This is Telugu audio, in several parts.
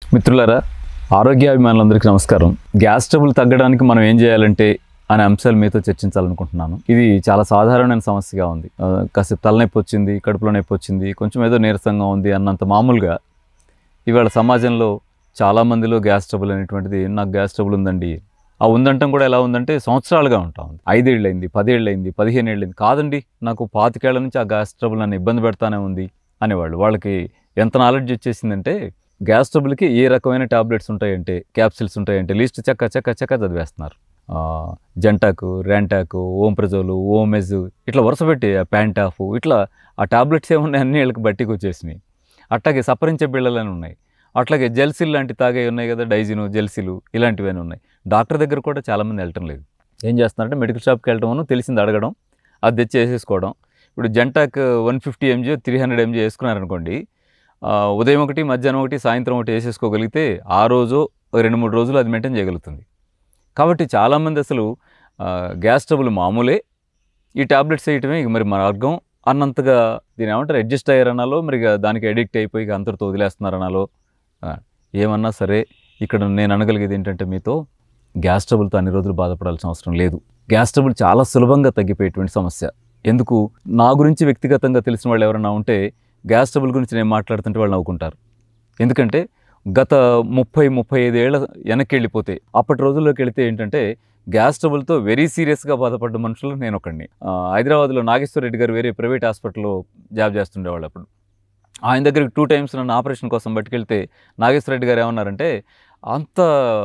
మిత్రులారా ఆరోగ్యాభిమానులందరికీ నమస్కారం గ్యాస్ ట్రబుల్ తగ్గడానికి మనం ఏం చేయాలంటే అనే అంశాలు మీతో చర్చించాలనుకుంటున్నాను ఇది చాలా సాధారణమైన సమస్యగా ఉంది ఆ, కాసేపు తలనొప్పి వచ్చింది కడుపులో నొప్పి వచ్చింది కొంచెం ఏదో నీరసంగా ఉంది అన్నంత మామూలుగా ఇవాళ సమాజంలో చాలా మందిలో గ్యాస్ ట్రబుల్ అనేటువంటిది నాకు గ్యాస్ ట్రబుల్ ఉందండి ఆ ఉందంటాం కూడా ఎలా ఉందంటే సంవత్సరాలుగా ఉంటా ఉంది ఐదేళ్ళు అయింది పదేళ్ళు అయింది పదిహేను ఏళ్ళు అయింది కాదండి నాకు పాతికేళ్ల నుంచి ఆ గ్యాస్ ట్రబుల్ నన్ను ఇబ్బంది పెడతానే ఉంది అనేవాళ్ళు వాళ్ళకి ఎంత నాలెడ్జ్ వచ్చేసిందంటే గ్యాస్ ట్రబుల్కి ఏ రకమైన టాబ్లెట్స్ ఉంటాయంటే క్యాప్సిల్స్ ఉంటాయంటే లిస్ట్ చక్క చక్క చక్క చదివేస్తున్నారు ఆ, జంటాకు ర్యాంటాకు ఓంప్రజోలు ఓమెజ్ ఇట్లా వరుస పెట్టి ఆ ప్యాంటాఫ్ ఇట్లా ఆ టాబ్లెట్స్ ఏమున్నాయి అన్ని వీళ్ళకి బట్టికి వచ్చేసినాయి అట్లాగే సపరించే బిళ్ళలని ఉన్నాయి అట్లాగే జెల్సిల్ లాంటి తాగే ఉన్నాయి కదా డైజిను జెల్సిలు ఇలాంటివన్నీ ఉన్నాయి డాక్టర్ దగ్గర కూడా చాలామంది వెళ్ళటం లేదు ఏం చేస్తున్నారంటే మెడికల్ షాప్కి వెళ్ళటం తెలిసింది అడగడం అది తెచ్చి వేసేసుకోవడం ఇప్పుడు Zantac one fifty MG three hundred MG వేసుకున్నారనుకోండి ఆ, ఉదయం ఒకటి మధ్యాహ్నం ఒకటి సాయంత్రం ఒకటి వేసేసుకోగలిగితే ఆ రోజు ఒక రెండు మూడు రోజులు అది మెయింటైన్ చేయగలుగుతుంది కాబట్టి చాలామంది అసలు ఆ, గ్యాస్ ట్రబుల్ మామూలే ఈ టాబ్లెట్స్ వేయటమే ఇక మరి మార్గం అన్నంతగా దీని ఏమంటారు అడ్జస్ట్ అయ్యారనాలో మరి ఇక దానికి అడిక్ట్ అయిపోయి ఇక అంతటితో వదిలేస్తున్నారనాలో ఆ, ఏమన్నా సరే ఇక్కడ నేను అనగలిగేది ఏంటంటే మీతో గ్యాస్ ట్రబుల్తో అన్ని రోజులు బాధపడాల్సిన అవసరం లేదు గ్యాస్ ట్రబుల్ చాలా సులభంగా తగ్గిపోయేటువంటి సమస్య ఎందుకు నా గురించి వ్యక్తిగతంగా తెలిసిన వాళ్ళు ఎవరైనా ఉంటే గ్యాస్ ట్రబుల్ గురించి నేను మాట్లాడుతుంటే వాళ్ళు నవ్వుకుంటారు ఎందుకంటే గత ముప్పై ముప్పై ఐదు ఏళ్ళ వెనక్కి వెళ్ళిపోతే అప్పటి రోజుల్లోకి వెళితే ఏంటంటే గ్యాస్ ట్రబుల్తో వెరీ సీరియస్గా బాధపడ్డ మనుషులు నేను ఒకడిని ఆ, హైదరాబాద్లో నాగేశ్వర రెడ్డి గారు వేరే ప్రైవేట్ హాస్పిటల్లో జాబ్ చేస్తుండేవాళ్ళు అప్పుడు ఆయన దగ్గరికి టూ టైమ్స్ నన్ను ఆపరేషన్ కోసం పట్టుకెళ్తే నాగేశ్వర రెడ్డి గారు ఏమన్నారంటే అంత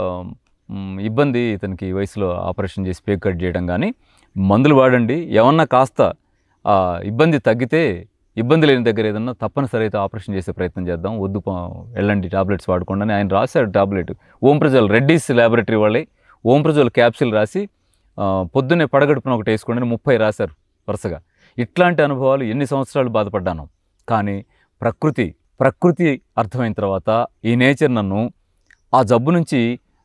మ్, ఇబ్బంది ఇతనికి ఈ వయసులో ఆపరేషన్ చేసి పేక్ కట్ చేయడం కానీ మందులు వాడండి ఏమన్నా కాస్త ఆ, ఇబ్బంది తగ్గితే ఇబ్బంది లేని దగ్గర ఏదన్నా తప్పనిసరి అయితే ఆపరేషన్ చేసే ప్రయత్నం చేద్దాం వద్దు పా- వెళ్ళండి టాబ్లెట్స్ వాడుకోండి అని ఆయన రాశారు టాబ్లెట్ ఓంప్రజోల్ రెడ్డీస్ ల్యాబొరేటరీ వాళ్ళే ఓంప్రజోల్ క్యాప్సిల్ రాసి ఆ, పొద్దున్నే పడగడుపున ఒకటి వేసుకోండి అని ముప్పై రాశారు వరుసగా ఇట్లాంటి అనుభవాలు ఎన్ని సంవత్సరాలు బాధపడ్డాను కానీ ప్రకృతి ప్రకృతి అర్థమైన తర్వాత ఈ నేచర్ నన్ను ఆ జబ్బు నుంచి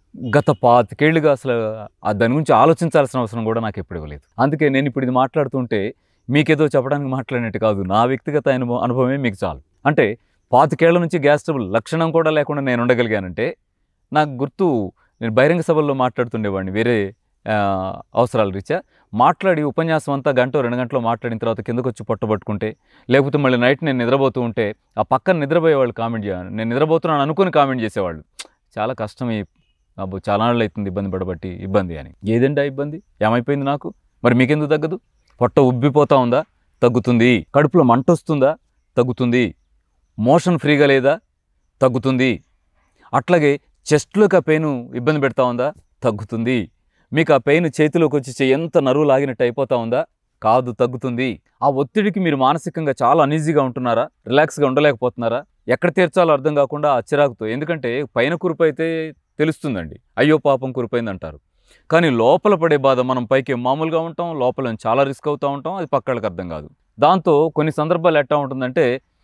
గత పాతికేళ్లుగా అసలు ఆ దాని గురించి ఆలోచించాల్సిన అవసరం కూడా నాకు ఎప్పుడు ఇవ్వలేదు అందుకే నేను ఇప్పుడు ఇది మాట్లాడుతుంటే మీకేదో చెప్పడానికి మాట్లాడినట్టు కాదు నా వ్యక్తిగత అనుభవం అనుభవమే మీకు చాలు అంటే పాతికేళ్ల నుంచి గ్యాస్ ట్రబుల్ లక్షణం కూడా లేకుండా నేను ఉండగలిగానంటే నాకు గుర్తు నేను బహిరంగ సభల్లో మాట్లాడుతుండేవాడిని వేరే ఆ, అవసరాల రీత్యా మాట్లాడి ఉపన్యాసం అంతా గంట రెండు గంటలో మాట్లాడిన తర్వాత కిందకు వచ్చి పట్టుబట్టుకుంటే లేకపోతే మళ్ళీ నైట్ నేను నిద్రపోతూ ఉంటే ఆ పక్కన నిద్రపోయేవాళ్ళు కామెంట్ చేయాలి నేను నిద్రపోతున్నాను అనుకుని కామెంట్ చేసేవాళ్ళు చాలా కష్టం ఈ అబ్బో చాలా నాళ్ళు అవుతుంది ఇబ్బంది పడబట్టి ఇబ్బంది అని ఏదండి ఆ ఇబ్బంది ఏమైపోయింది నాకు మరి మీకెందుకు తగ్గదు పొట్ట ఉబ్బిపోతా ఉందా తగ్గుతుంది కడుపులో మంట వస్తుందా తగ్గుతుంది మోషన్ ఫ్రీగా లేదా తగ్గుతుంది అట్లాగే చెస్ట్లోకి ఆ పెయిన్ ఇబ్బంది పెడతా ఉందా తగ్గుతుంది మీకు ఆ పెయిన్ చేతిలోకి వచ్చి చెయ్యి ఎంత నరువు లాగినట్టు అయిపోతా ఉందా కాదు తగ్గుతుంది ఆ ఒత్తిడికి మీరు మానసికంగా చాలా అనీజీగా ఉంటున్నారా రిలాక్స్గా ఉండలేకపోతున్నారా ఎక్కడ తీర్చాలో అర్థం కాకుండా ఆ చిరాకుతో ఎందుకంటే పైన కురుపు అయితే తెలుస్తుందండి అయ్యో పాపం కురిపోయింది అంటారు కానీ లోపల పడే బాధ మనం పైకి మామూలుగా ఉంటాం లోపల చాలా రిస్క్ అవుతూ ఉంటాం అది పక్కళ్ళకి అర్థం కాదు దాంతో కొన్ని సందర్భాలు ఎట్టా ఉంటుందంటే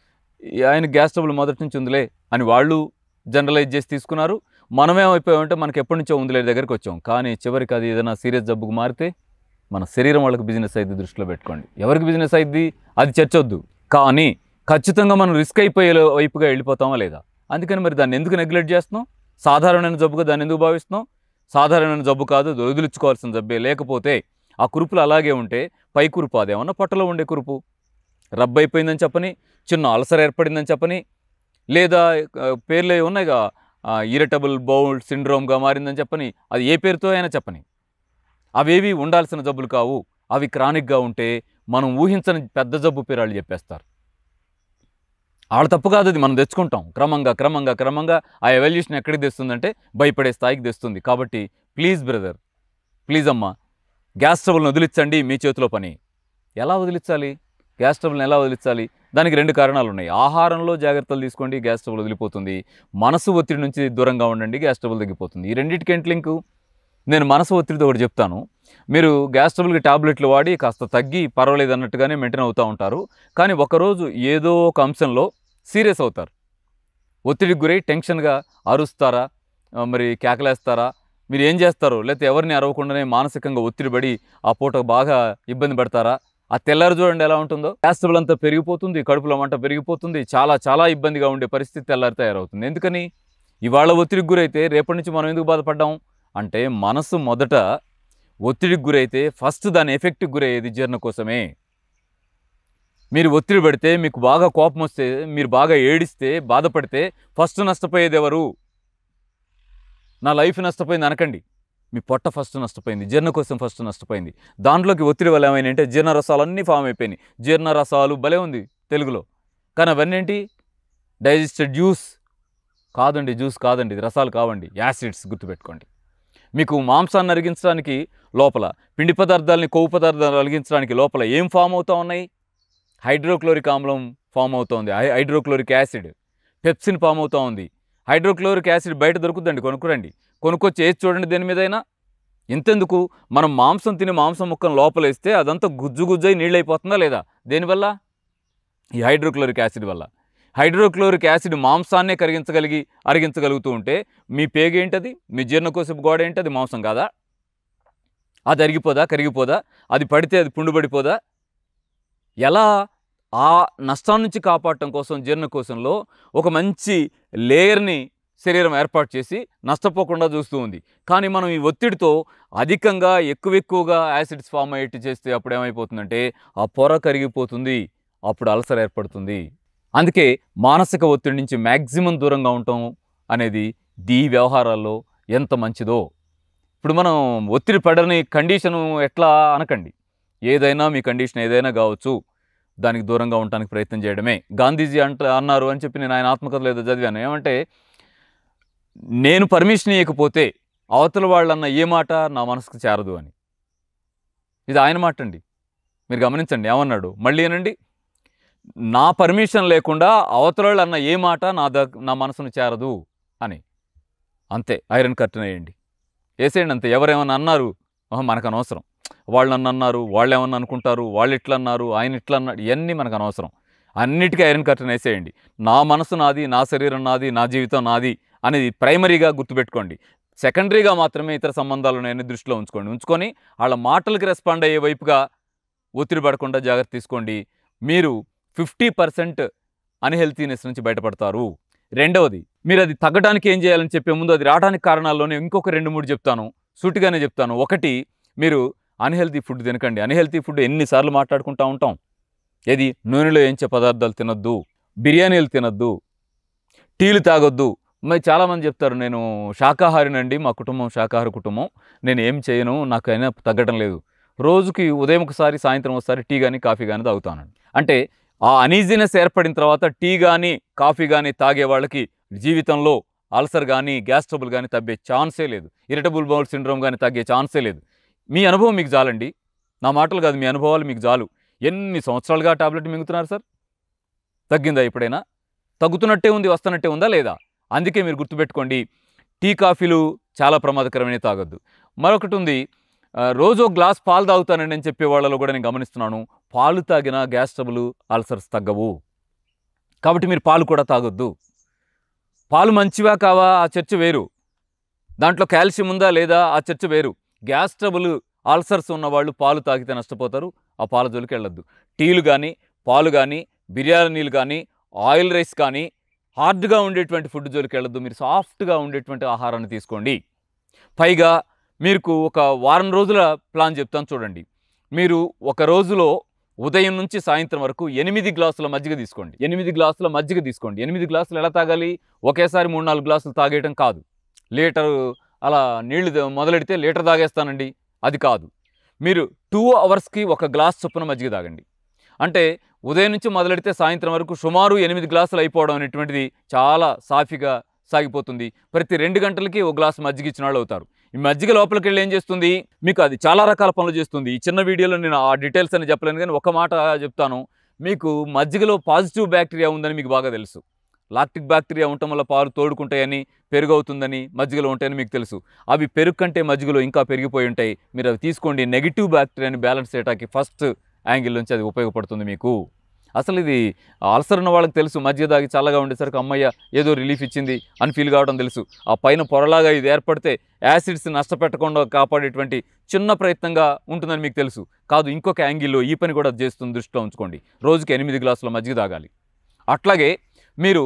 ఈ ఆయన గ్యాస్ ట్రబుల్ మొదటి నుంచి ఉందిలే అని వాళ్ళు జనరలైజ్ చేసి తీసుకున్నారు మనమేమైపోయామంటే మనకి ఎప్పటి నుంచో ఉందిలే దగ్గరికి వచ్చాం కానీ చివరికి అది ఏదైనా సీరియస్ జబ్బుకు మారితే మన శరీరం వాళ్ళకి బిజినెస్ అయింది దృష్టిలో పెట్టుకోండి ఎవరికి బిజినెస్ అయింది అది చర్చొద్దు కానీ ఖచ్చితంగా మనం రిస్క్ అయిపోయే వైపుగా వెళ్ళిపోతామా లేదా అందుకని మరి దాన్ని ఎందుకు నెగ్లెక్ట్ చేస్తున్నాం సాధారణమైన జబ్బుగా దాన్ని ఎందుకు భావిస్తున్నాం సాధారణమైన జబ్బు కాదు అది వదిలించుకోవాల్సిన జబ్బే లేకపోతే ఆ కురుపులు అలాగే ఉంటే పై కురుపు అదేమన్నా పొట్టలో ఉండే కురుపు రబ్ అయిపోయిందని చెప్పని చిన్న అల్సర్ ఏర్పడిందని చెప్పని లేదా ఆ, పేర్లు ఉన్నాయిగా ఇరిటబుల్ బౌల్ సిండ్రోమ్గా మారిందని చెప్పని అది ఏ పేరుతో అయినా చెప్పని అవేవి ఉండాల్సిన జబ్బులు కావు అవి క్రానిక్గా ఉంటే మనం ఊహించని పెద్ద జబ్బు పేరు వాళ్ళు చెప్పేస్తారు వాళ్ళ తప్పు కాదు అది మనం తెచ్చుకుంటాం క్రమంగా క్రమంగా క్రమంగా ఆ ఎవల్యూషన్ ఎక్కడికి తెస్తుందంటే భయపడే స్థాయికి తెస్తుంది కాబట్టి ప్లీజ్ బ్రదర్ ప్లీజ్ అమ్మా గ్యాస్ ట్రబుల్ని వదిలించండి మీ చేతిలో పని ఎలా వదిలించాలి గ్యాస్ ట్రబుల్ని ఎలా వదిలించాలి దానికి రెండు కారణాలు ఉన్నాయి ఆహారంలో జాగ్రత్తలు తీసుకోండి గ్యాస్ ట్రబుల్ వదిలిపోతుంది మనసు ఒత్తిడి నుంచి దూరంగా ఉండండి గ్యాస్ ట్రబుల్ తగ్గిపోతుంది ఈ రెండింటికి ఏంటి లింకు నేను మనసు ఒత్తిడితో ఒకటి చెప్తాను మీరు గ్యాస్ ట్రబుల్కి టాబ్లెట్లు వాడి కాస్త తగ్గి పర్వాలేదు అన్నట్టుగానే మెయింటైన్ అవుతూ ఉంటారు కానీ ఒకరోజు ఏదో ఒక అంశంలో సీరియస్ అవుతారు ఒత్తిడికి గురై టెన్షన్గా అరుస్తారా ఆ, మరి కేకలేస్తారా మీరు ఏం చేస్తారు లేకపోతే ఎవరిని అరవకుండానే మానసికంగా ఒత్తిడి పడి ఆ పూట బాగా ఇబ్బంది పడతారా ఆ తెల్లారు చూడండి ఎలా ఉంటుందో గ్యాస్ ట్రబుల్ అంతా పెరిగిపోతుంది కడుపులో మంట పెరిగిపోతుంది చాలా చాలా ఇబ్బందిగా ఉండే పరిస్థితి తెల్లారి తయారవుతుంది ఎందుకని ఇవాళ ఒత్తిడికి గురైతే రేపటి నుంచి మనం ఎందుకు బాధపడ్డాం అంటే మనసు మొదట ఒత్తిడికి గురైతే ఫస్ట్ దాని ఎఫెక్ట్కి గురయ్యేది జీర్ణ కోసమే మీరు ఒత్తిడి పడితే మీకు బాగా కోపం వస్తే మీరు బాగా ఏడిస్తే బాధపడితే ఫస్ట్ నష్టపోయేది ఎవరు నా లైఫ్ నష్టపోయింది అనకండి మీ పొట్ట ఫస్ట్ నష్టపోయింది జీర్ణ కోసం ఫస్ట్ నష్టపోయింది దాంట్లోకి ఒత్తిడి వల్ల ఏమైనా అంటే జీర్ణ రసాలు అన్నీ ఫామ్ అయిపోయినాయి జీర్ణ రసాలు భలే ఉంది తెలుగులో కానీ అవన్నీ ఏంటి డైజెస్టెడ్ జ్యూస్ కాదండి జ్యూస్ కాదండి ఇది రసాలు కావండి యాసిడ్స్ గుర్తుపెట్టుకోండి మీకు మాంసాన్ని అరిగించడానికి లోపల పిండి పదార్థాలని కొవ్వు పదార్థాలు అరిగించడానికి లోపల ఏం ఫామ్ అవుతూ ఉన్నాయి హైడ్రోక్లోరిక్ ఆమ్లం ఫామ్ అవుతోంది హై హైడ్రోక్లోరిక్ యాసిడ్ పెప్సిన్ ఫామ్ అవుతూ ఉంది హైడ్రోక్లోరిక్ యాసిడ్ బయట దొరుకుతుందండి కొనుక్కురండి కొనుక్కొచ్చి వేసి చూడండి దేని మీదైనా ఇంతెందుకు మనం మాంసం తిని మాంసం ముక్కను లోపలేస్తే అదంతా గుజ్జు గుజ్జై నీళ్ళు అయిపోతుందా లేదా దేనివల్ల ఈ హైడ్రోక్లోరిక్ యాసిడ్ వల్ల హైడ్రోక్లోరిక్ యాసిడ్ మాంసాన్నే కరిగించగలిగి అరిగించగలుగుతూ ఉంటే మీ పేగు ఏంటది మీ జీర్ణకోశపు గోడ ఏంటి అది మాంసం కాదా అది అరిగిపోదా కరిగిపోదా అది పడితే అది పుండుబడిపోదా ఎలా ఆ నష్టం నుంచి కాపాడటం కోసం జీర్ణకోశంలో ఒక మంచి లేయర్ని శరీరం ఏర్పాటు చేసి నష్టపోకుండా చూస్తూ ఉంది కానీ మనం ఈ ఒత్తిడితో అధికంగా ఎక్కువ ఎక్కువగా యాసిడ్స్ ఫామ్ అయ్యేట్టు చేస్తే అప్పుడు ఏమైపోతుందంటే ఆ పొర కరిగిపోతుంది అప్పుడు అల్సర్ ఏర్పడుతుంది అందుకే మానసిక ఒత్తిడి నుంచి మ్యాక్సిమం దూరంగా ఉండటం అనేది ఈ వ్యవహారాల్లో ఎంత మంచిదో ఇప్పుడు మనం ఒత్తిడి పడని కండిషను ఎట్లా అనకండి ఏదైనా మీ కండిషన్ ఏదైనా కావచ్చు దానికి దూరంగా ఉండటానికి ప్రయత్నం చేయడమే గాంధీజీ అంట అన్నారు అని చెప్పి నేను ఆయన ఆత్మకథలో ఏదో చదివాను ఏమంటే నేను పర్మిషన్ ఇవ్వకపోతే అవతల వాళ్ళన్న ఏ మాట నా మనసుకు చేరదు అని ఇది ఆయన మాట అండి మీరు గమనించండి ఏమన్నాడు మళ్ళీ ఏనండి నా పర్మిషన్ లేకుండా అవతల వాళ్ళు అన్న ఏ మాట నా ద నా మనసును చేరదు అని అంతే ఐరన్ కర్టన్ వేయండి వేసేయండి అంతే ఎవరేమన్నా అన్నారు ఆహా, మనకు అనవసరం వాళ్ళు నన్ను అన్నారు వాళ్ళు ఏమన్నా అనుకుంటారు వాళ్ళు ఇట్లా అన్నారు ఆయన ఇట్లా అన్నాడు ఇవన్నీ మనకు అనవసరం అన్నిటికీ ఐరన్ కర్టన్ వేసేయండి నా మనసు నాది నా శరీరం నాది నా జీవితం నాది అనేది ప్రైమరీగా గుర్తుపెట్టుకోండి సెకండరీగా మాత్రమే ఇతర సంబంధాలు ఉన్నాయని దృష్టిలో ఉంచుకోండి ఉంచుకొని వాళ్ళ మాటలకు రెస్పాండ్ అయ్యే వైపుగా ఒత్తిడి పడకుండా జాగ్రత్త తీసుకోండి మీరు ఫిఫ్టీ పర్సెంట్ అన్హెల్తీనెస్ నుంచి బయటపడతారు రెండవది మీరు అది తగ్గడానికి ఏం చేయాలని చెప్పే ముందు అది రావడానికి కారణాల్లోనే ఇంకొక రెండు మూడు చెప్తాను సూటిగానే చెప్తాను ఒకటి మీరు అన్హెల్తీ ఫుడ్ తినకండి అన్హెల్తీ ఫుడ్ ఎన్నిసార్లు మాట్లాడుకుంటూ ఉంటాం ఏది నూనెలో వేయించే పదార్థాలు తినొద్దు బిర్యానీలు తినొద్దు టీలు తాగొద్దు మరి చాలామంది చెప్తారు నేను శాకాహారినండి మా కుటుంబం శాకాహార కుటుంబం నేను ఏం చేయను నాకు అయినా తగ్గడం లేదు రోజుకి ఉదయం ఒకసారి సాయంత్రం ఒకసారి టీ కానీ కాఫీ కానీ తాగుతానండి అంటే ఆ అనీజీనెస్ ఏర్పడిన తర్వాత టీ కానీ కాఫీ కానీ తాగే వాళ్ళకి జీవితంలో అల్సర్ కానీ గ్యాస్ ట్రబుల్ కానీ తగ్గే ఛాన్సే లేదు ఇరిటబుల్ బౌల్ సిండ్రోమ్ కానీ తగ్గే ఛాన్సే లేదు మీ అనుభవం మీకు చాలండి నా మాటలు కాదు మీ అనుభవాలు మీకు చాలు ఎన్ని సంవత్సరాలుగా టాబ్లెట్ మింగుతున్నారు సార్ తగ్గిందా ఎప్పుడైనా తగ్గుతున్నట్టే ఉంది వస్తున్నట్టే ఉందా లేదా అందుకే మీరు గుర్తుపెట్టుకోండి టీ కాఫీలు చాలా ప్రమాదకరమైన తాగొద్దు మరొకటి ఉంది ఆ, రోజు ఒక గ్లాస్ పాలు తాగుతానండి అని చెప్పే వాళ్ళలో కూడా నేను గమనిస్తున్నాను పాలు తాగిన గ్యాస్ ట్రబుల్ అల్సర్స్ తగ్గవు కాబట్టి మీరు పాలు కూడా తాగొద్దు పాలు మంచివా కావా ఆ చర్చ వేరు దాంట్లో కాల్షియం ఉందా లేదా ఆ చర్చ వేరు గ్యాస్ ట్రబుల్ అల్సర్స్ ఉన్నవాళ్ళు పాలు తాగితే నష్టపోతారు ఆ పాల జోలికి వెళ్ళొద్దు టీలు కానీ పాలు కానీ బిర్యానీలు కానీ ఆయిల్ రైస్ కానీ హార్డ్గా ఉండేటువంటి ఫుడ్ జోలికి వెళ్ళొద్దు మీరు సాఫ్ట్గా ఉండేటువంటి ఆహారాన్ని తీసుకోండి పైగా మీకు ఒక వారం రోజుల ప్లాన్ చెప్తాను చూడండి మీరు ఒక రోజులో ఉదయం నుంచి సాయంత్రం వరకు ఎనిమిది గ్లాసుల మజ్జిగ తీసుకోండి ఎనిమిది గ్లాసుల మజ్జిగ తీసుకోండి ఎనిమిది గ్లాసులు ఎలా తాగాలి ఒకేసారి మూడు నాలుగు గ్లాసులు తాగేయటం కాదు లీటరు అలా నీళ్లు ద- మొదలెడితే లీటర్ తాగేస్తానండి అది కాదు మీరు టూ అవర్స్కి ఒక గ్లాస్ చొప్పున మజ్జిగ తాగండి అంటే ఉదయం నుంచి మొదలెడితే సాయంత్రం వరకు సుమారు ఎనిమిది గ్లాసులు అయిపోవడం అనేటువంటిది చాలా సాఫీగా సాగిపోతుంది ప్రతి రెండు గంటలకి ఒక గ్లాస్ మజ్జిగ ఇచ్చిన వాళ్ళు అవుతారు ఈ మజ్జిగ లోపలికి వెళ్ళి ఏం చేస్తుంది మీకు అది చాలా రకాల పనులు చేస్తుంది ఈ చిన్న వీడియోలో నేను ఆ డీటెయిల్స్ అని చెప్పలేను కానీ ఒక మాట చెప్తాను మీకు మజ్జిగలో పాజిటివ్ బ్యాక్టీరియా ఉందని మీకు బాగా తెలుసు లాక్టిక్ బ్యాక్టీరియా ఉండటం వల్ల పాలు తోడుకుంటాయని పెరుగు అవుతుందని మజ్జిగలో ఉంటాయని మీకు తెలుసు అవి పెరుగు కంటే మజ్జిగలో ఇంకా పెరిగిపోయి ఉంటాయి మీరు అవి తీసుకోండి నెగిటివ్ బ్యాక్టీరియాని బ్యాలెన్స్ చేయడానికి ఫస్ట్ యాంగిల్ నుంచి అది ఉపయోగపడుతుంది మీకు అసలు ఇది అల్సర్ ఉన్న వాళ్ళకి తెలుసు మజ్జిగ తాగి చల్లగా ఉండేసరికి అమ్మయ్య ఏదో రిలీఫ్ ఇచ్చింది అని ఫీల్ కావడం తెలుసు ఆ పైన పొరలాగా ఇది ఏర్పడితే యాసిడ్స్ నష్టపెట్టకుండా కాపాడేటువంటి చిన్న ప్రయత్నంగా ఉంటుందని మీకు తెలుసు కాదు ఇంకొక యాంగిల్లో ఈ పని కూడా చేస్తుంది దృష్టిలో ఉంచుకోండి రోజుకి ఎనిమిది గ్లాసుల మజ్జిగ తాగాలి అట్లాగే మీరు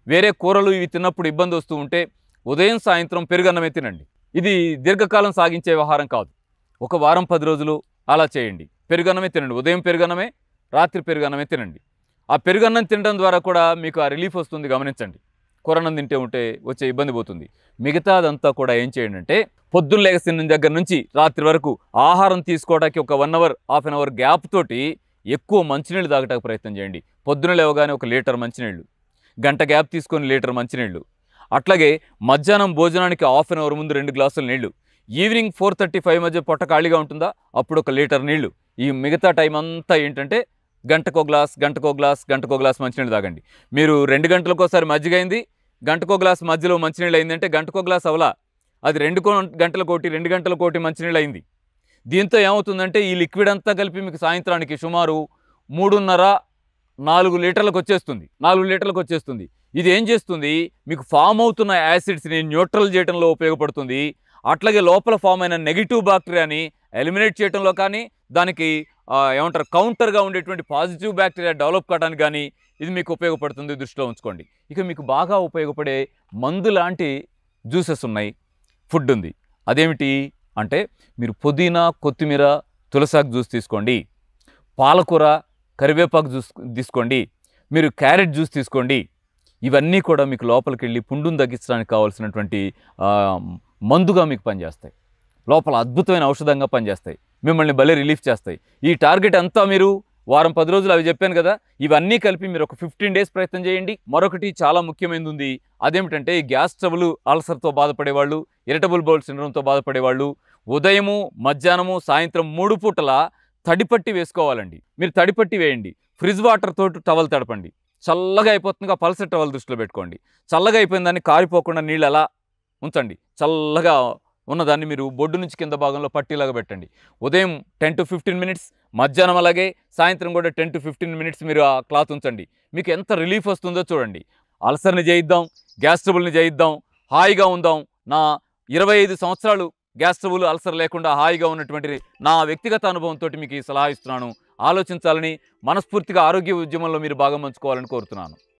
వేరే కూరలు ఇవి తిన్నప్పుడు ఇబ్బంది వస్తూ ఉంటే ఉదయం సాయంత్రం పెరుగన్నమే తినండి ఇది దీర్ఘకాలం సాగించే వ్యవహారం కాదు ఒక వారం పది రోజులు అలా చేయండి పెరుగన్నమే తినండి ఉదయం పెరుగన్నమే రాత్రి పెరుగన్నమే తినండి ఆ పెరుగన్నం తినడం ద్వారా కూడా మీకు ఆ రిలీఫ్ వస్తుంది గమనించండి కూరన్నం తింటే ఉంటే వచ్చే ఇబ్బంది పోతుంది మిగతాదంతా కూడా ఏం చేయండి అంటే పొద్దున్న లేచిన దగ్గర నుంచి రాత్రి వరకు ఆహారం తీసుకోవడానికి ఒక one hour half an hour gap తోటి ఎక్కువ మంచినీళ్ళు తాగటానికి ప్రయత్నం చేయండి పొద్దున లేవగానే ఒక లీటర్ మంచినీళ్ళు గంట గ్యాప్ తీసుకొని లీటర్ మంచినీళ్ళు అట్లాగే మధ్యాహ్నం భోజనానికి హాఫ్ అన్ అవర్ ముందు రెండు గ్లాసుల నీళ్లు ఈవినింగ్ ఫోర్ థర్టీ ఫైవ్ మధ్య పొట్ట ఖాళీగా ఉంటుందా అప్పుడు ఒక లీటర్ నీళ్లు ఈ మిగతా టైం అంతా ఏంటంటే గంటకో గ్లాస్ గంటకో గ్లాస్ గంటకో గ్లాస్ మంచినీళ్ళు తాగండి మీరు రెండు గంటలకోసారి మజ్జిగ అయింది గంటకో గ్లాస్ మధ్యలో మంచినీళ్ళు అయిందంటే గంటకో గ్లాస్ అవలా అది రెండు కో- గంటల కోటి రెండు గంటల కోటి మంచినీళ్ళు అయింది దీంతో ఏమవుతుందంటే ఈ లిక్విడ్ అంతా కలిపి మీకు సాయంత్రానికి సుమారు మూడున్నర నాలుగు లీటర్లకు వచ్చేస్తుంది నాలుగు లీటర్లకు వచ్చేస్తుంది ఇది ఏం చేస్తుంది మీకు ఫామ్ అవుతున్న యాసిడ్స్ని న్యూట్రల్ చేయడంలో ఉపయోగపడుతుంది అట్లాగే లోపల ఫామ్ అయిన నెగిటివ్ బ్యాక్టీరియాని ఎలిమినేట్ చేయడంలో కానీ దానికి ఆ, ఏమంటారు కౌంటర్గా ఉండేటువంటి పాజిటివ్ బ్యాక్టీరియా డెవలప్ కావడానికి కానీ ఇది మీకు ఉపయోగపడుతుంది దృష్టిలో ఉంచుకోండి ఇక మీకు బాగా ఉపయోగపడే మందు లాంటి జ్యూసెస్ ఉన్నాయి ఫుడ్ ఉంది అదేమిటి అంటే మీరు పుదీనా కొత్తిమీర తులసాకు జ్యూస్ తీసుకోండి పాలకూర కరివేపాకు జ్యూస్ తీసుకోండి మీరు క్యారెట్ జ్యూస్ తీసుకోండి ఇవన్నీ కూడా మీకు లోపలికి వెళ్ళి పుండును తగ్గించడానికి కావాల్సినటువంటి ఆ, మందుగా మీకు పనిచేస్తాయి లోపల అద్భుతమైన ఔషధంగా పనిచేస్తాయి మిమ్మల్ని భలే రిలీఫ్ చేస్తాయి ఈ టార్గెట్ అంతా మీరు వారం పది రోజులు అవి చెప్పాను కదా ఇవన్నీ కలిపి మీరు ఒక ఫిఫ్టీన్ డేస్ ప్రయత్నం చేయండి మరొకటి చాలా ముఖ్యమైనది ఉంది అదేమిటంటే ఈ గ్యాస్ ట్రబుల్ అల్సర్తో బాధపడేవాళ్ళు ఇరిటబుల్ బౌల్ సిండ్రోమ్తో బాధపడేవాళ్ళు ఉదయము మధ్యాహ్నము సాయంత్రం మూడు పూటల తడిపట్టి వేసుకోవాలండి మీరు తడిపట్టి వేయండి ఫ్రిడ్జ్ వాటర్ తోటి టవల్ తడపండి చల్లగా అయిపోతుందిగా పల్సర్ టవల్ దృష్టిలో పెట్టుకోండి చల్లగా అయిపోయిన దాన్ని కారిపోకుండా నీళ్ళు అలా ఉంచండి చల్లగా ఉన్నదాన్ని మీరు బొడ్డు నుంచి కింద భాగంలో పట్టీలాగా పెట్టండి ఉదయం టెన్ టు ఫిఫ్టీన్ మినిట్స్ మధ్యాహ్నం అలాగే సాయంత్రం కూడా టెన్ టు ఫిఫ్టీన్ మినిట్స్ మీరు ఆ క్లాత్ ఉంచండి మీకు ఎంత రిలీఫ్ వస్తుందో చూడండి అల్సర్ని చేయిద్దాం గ్యాస్ ట్రబుల్ని చేయిద్దాం హాయిగా ఉందాం నా ఇరవై ఐదు సంవత్సరాలు గ్యాస్ ట్రబుల్ అల్సర్ లేకుండా హాయిగా ఉన్నటువంటి నా వ్యక్తిగత అనుభవంతో మీకు ఈ సలహా ఇస్తున్నాను ఆలోచించాలని మనస్ఫూర్తిగా ఆరోగ్య ఉద్యమంలో మీరు భాగం పంచుకోవాలని కోరుతున్నాను